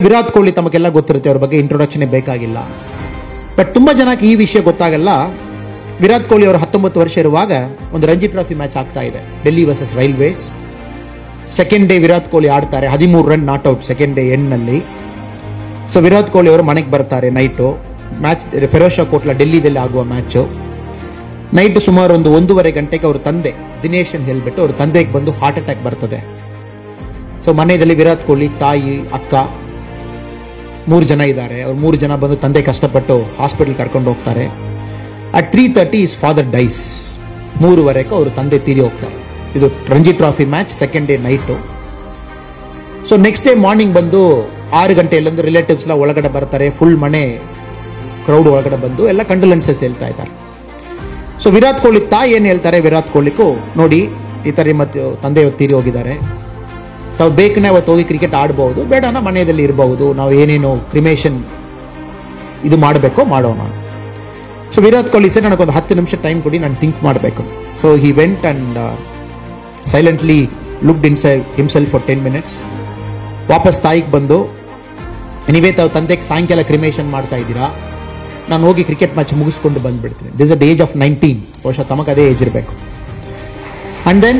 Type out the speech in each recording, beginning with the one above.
ವಿರಾಟ್ ಕೊಹ್ಲಿ ತಮಗೆಲ್ಲ ಗೊತ್ತಿರುತ್ತೆ ಅವ್ರ ಬಗ್ಗೆ ಇಂಟ್ರೊಡಕ್ಷನ್ ಬೇಕಾಗಿಲ್ಲ ಬಟ್ ತುಂಬ ಜನಕ್ಕೆ ಈ ವಿಷಯ ಗೊತ್ತಾಗಲ್ಲ ವಿರಾಟ್ ಕೊಹ್ಲಿ ಅವರು ಹತ್ತೊಂಬತ್ತು ವರ್ಷ ಇರುವಾಗ ಒಂದು ರಂಜಿ ಟ್ರಾಫಿ ಮ್ಯಾಚ್ ಆಗ್ತಾ ಇದೆ Delhi versus railways second day Virat Kohli ಆಡ್ತಾರೆ ಹದಿಮೂರು run not out second day ಎಂಡ್ನಲ್ಲಿ ಸೊ ವಿರಾಟ್ ಕೊಹ್ಲಿ ಅವರು ಮನೆಗೆ ಬರ್ತಾರೆ ನೈಟು ಮ್ಯಾಚ್ ಫೆರೋಶಾ ಕೋಟ್ಲಾ ಡೆಲ್ಲಿದಲ್ಲಿ ಆಗುವ ಮ್ಯಾಚು ನೈಟ್ ಸುಮಾರು ಒಂದು ಒಂದೂವರೆ ಗಂಟೆಗೆ ಅವ್ರ ತಂದೆ ದಿನೇಶನ್ ಹೇಳ್ಬಿಟ್ಟು ಅವ್ರ ತಂದೆಗೆ ಬಂದು ಹಾರ್ಟ್ ಅಟ್ಯಾಕ್ ಬರ್ತದೆ ಸೊ ಮನೆಯಲ್ಲಿ ವಿರಾಟ್ ಕೊಹ್ಲಿ ತಾಯಿ ಅಕ್ಕ ಮೂರು ಜನ ಇದ್ದಾರೆ ಅವ್ರು ಮೂರು ಜನ ಬಂದು ತಂದೆ ಕಷ್ಟಪಟ್ಟು ಹಾಸ್ಪಿಟಲ್ ಕರ್ಕೊಂಡು ಹೋಗ್ತಾರೆ at three thirty is father dies ಮೂರುವರೆಗೆ ಅವರು ತಂದೆ ತೀರಿ ಹೋಗ್ತಾರೆ ಇದು Ranji trophy match second day night so next day morning ಬಂದು ಆರು ಗಂಟೆಯಲ್ಲೊಂದು ರಿಲೇಟಿವ್ಸ್ ಎಲ್ಲ ಒಳಗಡೆ ಬರ್ತಾರೆ ಫುಲ್ ಮನೆ ಕ್ರೌಡ್ ಒಳಗಡೆ ಬಂದು ಎಲ್ಲ ಕಂಡೋಲೆನ್ಸಸ್ ಹೇಳ್ತಾ ಇದ್ದಾರೆ ಸೊ ವಿರಾಟ್ ಕೊಹ್ಲಿ ತಾಯಿ ಏನು ಹೇಳ್ತಾರೆ ವಿರಾಟ್ ಕೊಹ್ಲಿಗೂ ನೋಡಿ ಈ ಥರ ಮತ್ತೆ ತಂದೆ ಇವತ್ತು ತೀರಿ ಹೋಗಿದ್ದಾರೆ ತಾವು ಬೇಕನೆ ಅವತ್ತು ಹೋಗಿ ಕ್ರಿಕೆಟ್ ಆಡ್ಬೋದು ಬೇಡನ ಮನೆಯಲ್ಲಿ ಇರಬಹುದು ನಾವು ಏನೇನು ಕ್ರಿಮೇಷನ್ ಇದು ಮಾಡಬೇಕೋ ಮಾಡೋಣ ಸೊ ವಿರಾಟ್ ಕೊಹ್ಲಿ ಸರ್ ನನಗೊಂದು ಹತ್ತು ನಿಮಿಷ ಟೈಮ್ ಕೊಡಿ ನಾನು ಥಿಂಕ್ ಮಾಡಬೇಕು so he went and silently looked inside himself for ten minutes ವಾಪಸ್ ತಾಯಿಗೆ ಬಂದು ನೀವೇ ತಾವು ತಂದೆಗೆ ಸಾಯಂಕಾಲ ಕ್ರಿಮೇಷನ್ ಮಾಡ್ತಾ ಇದ್ದೀರಾ ನಾನು ಹೋಗಿ ಕ್ರಿಕೆಟ್ ಮ್ಯಾಚ್ ಮುಗಿಸ್ಕೊಂಡು ಬಂದ್ಬಿಡ್ತೀನಿ this at age of nineteen ಬಹುಶಃ ತಮಗೆ ಅದೇ ಏಜ್ ಇರಬೇಕು and then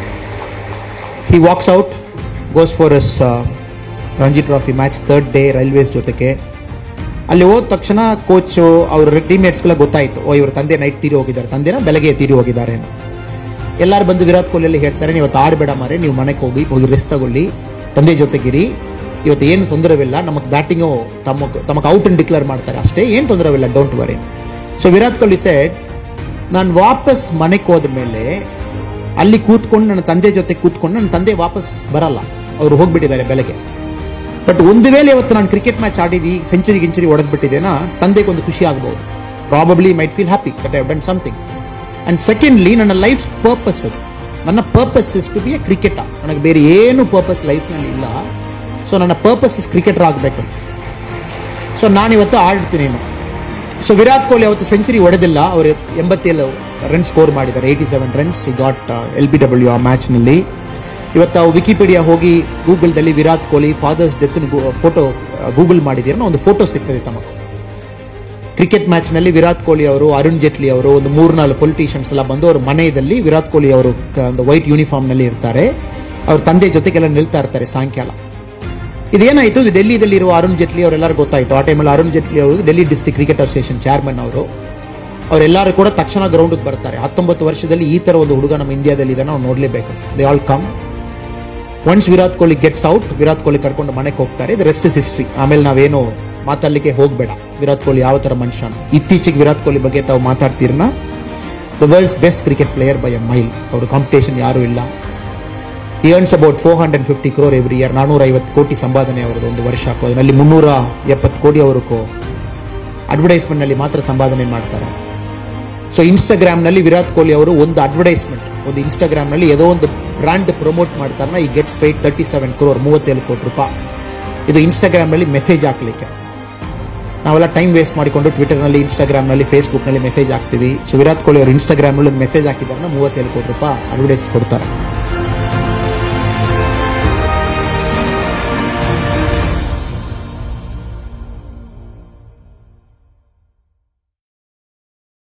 he walks out goes for his Ranji trophy match third day railways ಜೊತೆಗೆ ಅಲ್ಲಿ ಹೋದ ತಕ್ಷಣ ಕೋಚು ಅವ್ರ ಟೀಮ್ಮೇಟ್ಸ್ಗೆಲ್ಲ ಗೊತ್ತಾಯಿತು ಓ ಇವ್ರ ತಂದೆ ನೈಟ್ ತೀರಿ ಹೋಗಿದ್ದಾರೆ ತಂದೆನ ಬೆಳಗ್ಗೆ ತೀರಿ ಹೋಗಿದ್ದಾರೆ ಅಂತ. ಎಲ್ಲರೂ ಬಂದು ವಿರಾಟ್ ಕೊಹ್ಲಿ ಅಲ್ಲಿ ಹೇಳ್ತಾರೆ ನೀವು ಇವತ್ತು ಆಡಬೇಡ ಮಾರೆ ನೀವು ಮನೆಗೆ ಹೋಗಿ ಹೋಗಿ ರೆಸ್ಟ್ ತಗೊಳ್ಳಿ ತಂದೆ ಜೊತೆಗಿರಿ ಇವತ್ತು ಏನು ತೊಂದರೆವಿಲ್ಲ ನಮಗೆ ಬ್ಯಾಟಿಂಗು ತಮ್ಮ ತಮಗೆ ಔಟ್ ಅಂಡ್ ಡಿಕ್ಲೇರ್ ಮಾಡ್ತಾರೆ ಅಷ್ಟೇ ಏನು ತೊಂದರೆವಿಲ್ಲ don't worry so Virat Kohli said ನಾನು ವಾಪಸ್ ಮನೆಗೆ ಹೋದ ಮೇಲೆ ಅಲ್ಲಿ ಕೂತ್ಕೊಂಡು ನನ್ನ ತಂದೆ ಜೊತೆ ಕೂತ್ಕೊಂಡು ನನ್ನ ತಂದೆ ವಾಪಸ್ ಬರಲ್ಲ ಅವರು ಹೋಗ್ಬಿಟ್ಟಿದ್ದಾರೆ ಬೆಳಗ್ಗೆ ಬಟ್ ಒಂದು ವೇಳೆ ಇವತ್ತು ನಾನು ಕ್ರಿಕೆಟ್ ಮ್ಯಾಚ್ ಆಡಿದಿ ಸೆಂಚುರಿ ಗಿಂಚುರಿ ಹೊಡೆದ್ಬಿಟ್ಟಿದ್ದೇನಾ ತಂದೆಗೆ ಒಂದು ಖುಷಿ ಆಗ್ಬೋದು probably might feel happy that I done something and secondly ನನ್ನ ಲೈಫ್ ಪರ್ಪಸ್ ಅದು ನನ್ನ purpose is to be a cricket ನನಗೆ ಬೇರೆ ಏನು ಪರ್ಪಸ್ ಲೈಫ್ನಲ್ಲಿ ಇಲ್ಲ ಸೊ ನನ್ನ ಪರ್ಪಸ್ ಇಸ್ ಕ್ರಿಕೆಟರ್ ಆಗಬೇಕು ಸೊ ನಾನಿವತ್ತು ಆಡ್ತೀನಿ ಸೊ ವಿರಾಟ್ ಕೊಹ್ಲಿ ಅವತ್ತು ಸೆಂಚುರಿ ಹೊಡೆದಿಲ್ಲ ಅವರು ಎಂಬತ್ತೇಳು ರನ್ ಸ್ಕೋರ್ ಮಾಡಿದ್ದಾರೆ eighty seven runs he got L B W ಆ ಮ್ಯಾಚ್ನಲ್ಲಿ ಇವತ್ತು ವಿಕಿಪೀಡಿಯಾ ಹೋಗಿ ಗೂಗಲ್ದಲ್ಲಿ Virat Kohli father's death photo Google ಮಾಡಿದ್ದೀರ ಒಂದು ಫೋಟೋ ಸಿಗ್ತದೆ ತಮಗೆ ಕ್ರಿಕೆಟ್ ಮ್ಯಾಚ್ನಲ್ಲಿ ವಿರಾಟ್ ಕೊಹ್ಲಿ ಅವರು ಅರುಣ್ ಜೇಟ್ಲಿ ಅವರು ಒಂದು ಮೂರ್ನಾಲ್ಕು ಪೊಲಿಟಿಷಿಯನ್ಸ್ ಎಲ್ಲ ಬಂದು ಅವ್ರ ಮನೆಯಲ್ಲಿ ವಿರಾಟ್ ಕೊಹ್ಲಿ ಅವರು ಕ- ಒಂದು ವೈಟ್ ಯೂನಿಫಾರ್ಮ್ನಲ್ಲಿ ಇರ್ತಾರೆ ಅವ್ರ ತಂದೆ ಜೊತೆಗೆಲ್ಲ ನಿಲ್ತಾ ಇರ್ತಾರೆ ಸಾಯಂಕಾಲ ಇದೇನಾಯಿತು ಇದು ಡೆಲ್ಲಿದಲ್ಲಿ ಇರುವ ಅರುಣ್ ಜೇಟ್ಲಿ ಅವರೆಲ್ಲರೂ ಗೊತ್ತಾಯಿತು ಆ ಟೈಮಲ್ಲಿ ಅರುಣ್ ಜೇಟ್ಲಿ ಅವರು Delhi district cricket association chairman ಅವರು ಅವರೆಲ್ಲರೂ ಕೂಡ ತಕ್ಷಣ ಗ್ರೌಂಡ್ಗೆ ಬರ್ತಾರೆ ಹತ್ತೊಂಬತ್ತು ವರ್ಷದಲ್ಲಿ ಈ ಥರ ಒಂದು ಹುಡುಗ ನಮ್ಮ ಇಂಡಿಯಾದಲ್ಲಿ ಇದನ್ನು ನಾವು ನೋಡಲೇಬೇಕು they all come once Virat Kohli gets out Virat Kohli ಕರ್ಕೊಂಡು ಮನೆಗೆ ಹೋಗ್ತಾರೆ ಇದು ರೆಸ್ಟ್ ಇಸ್ ಹಿಸ್ಟ್ರಿ ಆಮೇಲೆ ನಾವೇನು ಮಾತಾಡ್ಲಿಕ್ಕೆ ಹೋಗಬೇಡ ವಿರಾಟ್ ಕೊಹ್ಲಿ ಯಾವ ಥರ ಮನುಷ್ಯ ಇತ್ತೀಚೆಗೆ ವಿರಾಟ್ ಕೊಹ್ಲಿ ಬಗ್ಗೆ ತಾವು ಮಾತಾಡ್ತೀರನ್ನ the world's best cricket player by a mile ಅವರು ಕಾಂಪಿಟೇಷನ್ ಯಾರೂ ಇಲ್ಲ he earns about four hundred fifty crore every year ನಾನೂರ ಐವತ್ತು ಕೋಟಿ ಸಂಪಾದನೆ ಅವರದ್ದು ಒಂದು ವರ್ಷ ಅದರಲ್ಲಿ ಮುನ್ನೂರ ಎಪ್ಪತ್ತು ಕೋಟಿ ಅವರು ಅಡ್ವರ್ಟೈಸ್ಮೆಂಟ್ನಲ್ಲಿ ಮಾತ್ರ ಸಂಪಾದನೆ ಮಾಡ್ತಾರೆ ಸೊ ಇನ್ಸ್ಟಾಗ್ರಾಮ್ನಲ್ಲಿ ವಿರಾಟ್ ಕೊಹ್ಲಿ ಅವರು ಒಂದು ಅಡ್ವರ್ಟೈಸ್ಮೆಂಟ್ ಒಂದು ಇನ್ಸ್ಟಾಗ್ರಾಮ್ನಲ್ಲಿ ಏನೋ ಒಂದು ಬ್ರ್ಯಾಂಡ್ ಪ್ರಮೋಟ್ ಮಾಡ್ತಾರನ್ನ he gets paid thirty seven crore ಮೂವತ್ತೇಳು ಕೋಟಿ ರೂಪಾಯಿ ಇದು ಇನ್ಸ್ಟಾಗ್ರಾಮ್ನಲ್ಲಿ ಮೆಸೇಜ್ ಹಾಕ್ಲಿಕ್ಕೆ ನಾವೆಲ್ಲ ಟೈಮ್ ವೇಸ್ಟ್ ಮಾಡಿಕೊಂಡು ಟ್ವಿಟರ್ನಲ್ಲಿ ಇನ್ಸ್ಟಾಗ್ರಾಮ್ನಲ್ಲಿ ಫೇಸ್ಬುಕ್ನಲ್ಲಿ ಮೆಸೇಜ್ ಹಾಕ್ತೀವಿ ಸೊ ವಿರಾಟ್ ಕೊಹ್ಲಿ ಅವರು ಇನ್ಸ್ಟಾಗ್ರಾಮ್ನಲ್ಲಿ ಒಂದು ಮೆಸೇಜ್ ಹಾಕಿದಾರನ್ನ ಮೂವತ್ತೇಳು ಕೋಟಿ ರೂಪಾಯಿ ಅಡ್ವರ್ಟೈಸ್ ಕೊಡ್ತಾರೆ